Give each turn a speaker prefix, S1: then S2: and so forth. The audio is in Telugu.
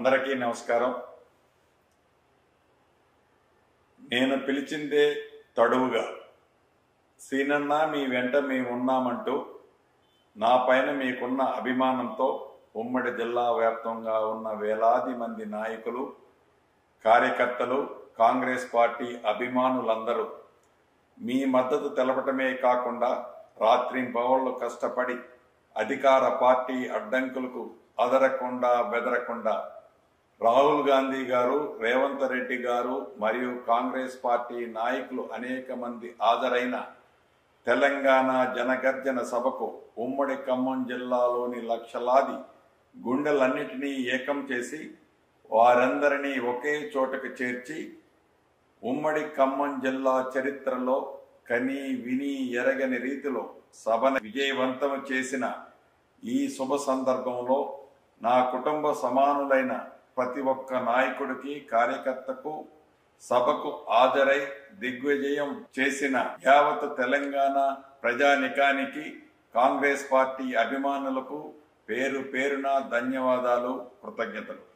S1: అందరికీ నమస్కారం నేను పిలిచిందే తడువుగా సీనన్న మీ వెంట మేము ఉన్నామంటూ నా పైన మీకున్న అభిమానంతో ఉమ్మడి జిల్లా వ్యాప్తంగా ఉన్న వేలాది మంది నాయకులు కార్యకర్తలు కాంగ్రెస్ పార్టీ అభిమానులందరూ మీ మద్దతు తెలపటమే కాకుండా రాత్రింపవళ్లు కష్టపడి అధికార పార్టీ అడ్డంకులకు అదరకుండా బెదరకుండా రాహుల్ గాంధీ గారు రేవంత్ రెడ్డి గారు మరియు కాంగ్రెస్ పార్టీ నాయకులు అనేక మంది హాజరైన తెలంగాణ జనగర్జన సభకు ఉమ్మడి ఖమ్మం జిల్లాలోని లక్షలాది గుండెలన్నిటినీ ఏకం చేసి వారందరినీ ఒకే చోటకు చేర్చి ఉమ్మడి ఖమ్మం జిల్లా చరిత్రలో కని విని ఎరగని రీతిలో సభను విజయవంతం చేసిన ఈ శుభ సందర్భంలో నా కుటుంబ సమానులైన ప్రతి ఒక్క నాయకుడికి కార్యకర్తకు సభకు హాజరై దిగ్విజయం చేసిన యావత్ తెలంగాణ ప్రజానికానికి కాంగ్రెస్ పార్టీ అభిమానులకు పేరు పేరున ధన్యవాదాలు కృతజ్ఞతలు